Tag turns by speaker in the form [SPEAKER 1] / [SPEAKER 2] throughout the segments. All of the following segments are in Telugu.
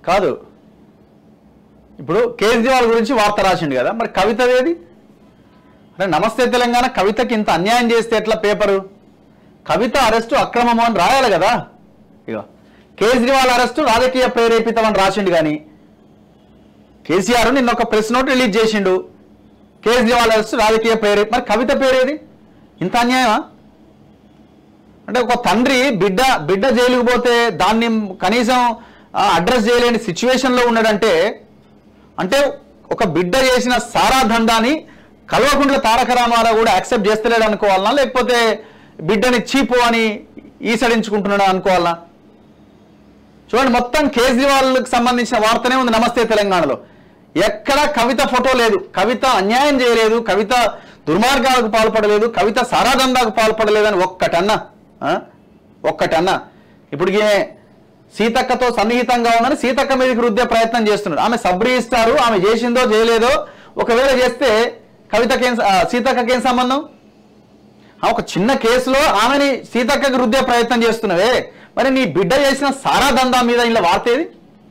[SPEAKER 1] కాదు ఇప్పుడు కేజ్రీవాల్ గురించి వార్త రాసిండు కదా మరి కవిత ఏది అంటే నమస్తే తెలంగాణ కవితకి ఇంత అన్యాయం చేస్తే ఎట్లా పేపరు కవిత అరెస్టు అక్రమము అని రాయాలి కదా ఇక కేజ్రీవాల్ అరెస్టు రాజకీయ ప్రేరేపితం అని రాసిండు కానీ కేసీఆర్ నిన్న ఒక ప్రెస్ నోట్ రిలీజ్ చేసిండు కేజ్రీవాల్ అరెస్టు రాజకీయ ప్రేరేపి మరి కవిత పేరేది ఇంత అన్యాయమా అంటే ఒక తండ్రి బిడ్డ బిడ్డ జైలుకు పోతే దాన్ని కనీసం అడ్రస్ చేయలేని సిచ్యువేషన్లో ఉన్నాడంటే అంటే ఒక బిడ్డ చేసిన సారా దందాని కల్వకుంట్ల తారక రామారావు కూడా యాక్సెప్ట్ చేస్తలేడు అనుకోవాలనా లేకపోతే బిడ్డని చీపు అని ఈసడించుకుంటున్నాడు అనుకోవాలనా చూడండి మొత్తం కేజ్రీవాల్కి సంబంధించిన వార్తనే ఉంది నమస్తే తెలంగాణలో ఎక్కడ కవిత ఫోటో లేదు కవిత అన్యాయం చేయలేదు కవిత దుర్మార్గాలకు పాల్పడలేదు కవిత సారాదందాకు పాల్పడలేదు అని ఒక్కటన్నా ఆ? ఒక్కటన్నా ఇప్పుడు ఈమె సీతక్కతో సన్నిహితంగా ఉందని సీతక్క మీదకి రుద్దే ప్రయత్నం చేస్తున్నారు ఆమె సబ్రీ ఇస్తారు ఆమె చేసిందో చేయలేదో ఒకవేళ చేస్తే కవితకేం ఆ, సీతక్కకేం సంబంధం ఆ ఒక చిన్న కేసులో ఆమెని సీతక్కకి రుద్దే ప్రయత్నం చేస్తున్నవే మరి నీ బిడ్డ చేసిన సారా దందా మీద ఇలా వార్త ఏది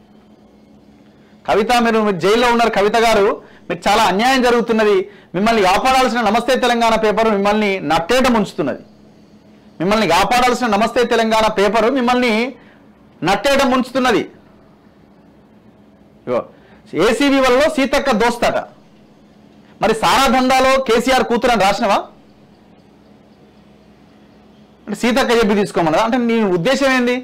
[SPEAKER 1] కవిత మీరు మీరు జైల్లో ఉన్నారు కవిత గారు మీకు చాలా అన్యాయం జరుగుతున్నది మిమ్మల్ని కాపాడాల్సిన నమస్తే తెలంగాణ పేపర్ మిమ్మల్ని నట్టేట ముంచుతున్నది మిమ్మల్ని కాపాడాల్సిన నమస్తే తెలంగాణ పేపర్ మిమ్మల్ని నట్టేట ముంచుతున్నది ఇగో ఏసీబీ వల్ల సీతక్క దోస్తట మరి సారా దందాలో కేసీఆర్ కూతురు అని రాసినవా అంటే సీతక్క చెప్పి తీసుకోమన్నదా అంటే నీ ఉద్దేశం ఏంది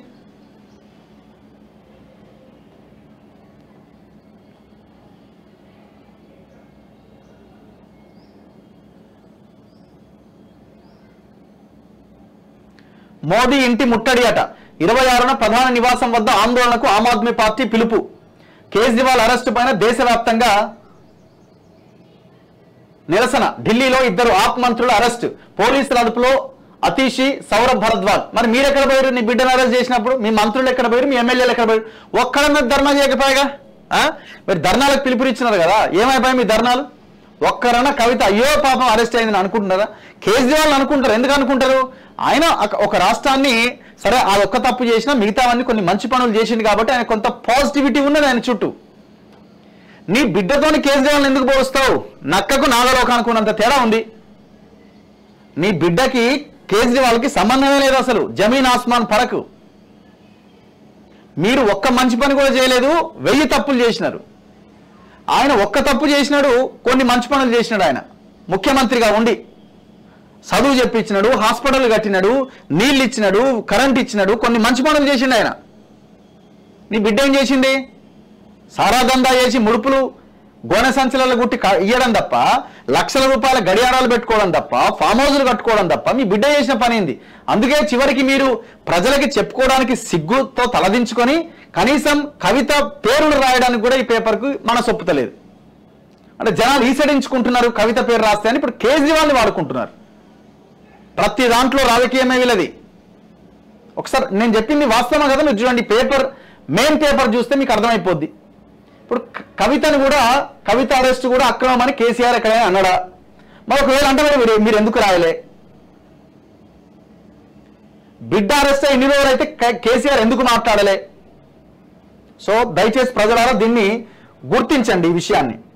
[SPEAKER 1] మోదీ ఇంటి ముట్టడి అట ఇరవై ఆరున ప్రధాన నివాసం వద్ద ఆందోళనకు ఆమ్ ఆద్మీ పార్టీ పిలుపు కేజ్రీవాల్ అరెస్టు పైన దేశవ్యాప్తంగా నిరసన ఢిల్లీలో ఇద్దరు ఆప్ మంత్రుల అరెస్ట్ పోలీసుల అదుపులో అతీషి సౌరభ్ భరద్వాజ్ మరి మీరు ఎక్కడ పోయారు నీ బిడ్డను అరెస్ట్ చేసినప్పుడు మీ మంత్రులు ఎక్కడ పోయారు మీ ఎమ్మెల్యేలు ఎక్కడ పోయారు ఒక్కడన్నా ధర్నా చేయకపోయాగా ఆ? మరి ధర్నాలకు పిలుపునిచ్చినారు కదా ఏమైపోయాయి మీ ధర్నాలు ఒక్కరన్నా కవిత అయ్యో పాపం అరెస్ట్ అయిందని అనుకుంటున్నారా కేజ్రీవాల్ అనుకుంటారు ఎందుకు అనుకుంటారు ఆయన ఒక- ఒక రాష్ట్రాన్ని సరే ఆ ఒక్క తప్పు చేసినా మిగతావన్నీ కొన్ని మంచి పనులు చేసింది కాబట్టి ఆయన కొంత పాజిటివిటీ ఉన్నది ఆయన చుట్టూ నీ బిడ్డతోని కేజ్రీవాల్ ఎందుకు పోలుస్తావు నక్కకు నాగలోకానికి ఉన్నంత తేడా ఉంది నీ బిడ్డకి కేజ్రీవాల్కి సంబంధమే లేదు అసలు జమీన్ ఆస్మాన్ ఫరక్ మీరు ఒక్క మంచి పని కూడా చేయలేదు వెయ్యి తప్పులు చేసినారు ఆయన ఒక్క తప్పు చేసినాడు కొన్ని మంచి పనులు చేసినాడు ఆయన ముఖ్యమంత్రిగా ఉండి చదువు చెప్పించినాడు హాస్పిటల్ కట్టినాడు నీళ్ళు ఇచ్చినాడు కరెంట్ ఇచ్చినాడు కొన్ని మంచి పనులు చేసిండు ఆయన నీ బిడ్డ ఏం చేసింది సారా దందా చేసి ముడుపులు గోనె సంచులలో గుట్టి క- ఇయ్యడం తప్ప లక్షల రూపాయల గడియారాలు పెట్టుకోవడం తప్ప ఫామ్ హౌజులు కట్టుకోవడం తప్ప మీ బిడ్డ చేసిన పని ఏంది అందుకే చివరికి మీరు ప్రజలకి చెప్పుకోవడానికి సిగ్గుతో తలదించుకొని కనీసం కవిత పేరును రాయడానికి కూడా ఈ పేపర్కు మన సొప్పుతలేదు అంటే జనాలు ఈసడించుకుంటున్నారు కవిత పేరు రాస్తే అని ఇప్పుడు కేజ్రీవాల్ని వాడుకుంటున్నారు ప్రతి దాంట్లో రాజకీయమే వీళ్ళది ఒకసారి నేను చెప్పింది వాస్తవం కదా మీరు చూడండి పేపర్ మెయిన్ పేపర్ చూస్తే మీకు అర్థమైపోద్ది ఇప్పుడు క- కవితను కూడా కవిత అరెస్ట్ కూడా అక్రమం అని కేసీఆర్ ఎక్కడైనా అన్నాడా మరి ఒకవేళ అంటే మరి మీరు మీరు ఎందుకు రాయలే బిడ్డ అరెస్ట్ అయ్యి ఇన్ని రోజులు అయితే కే- కేసీఆర్ ఎందుకు మాట్లాడలే సో దయచేసి ప్రజలారా దీన్ని గుర్తించండి ఈ విషయాన్ని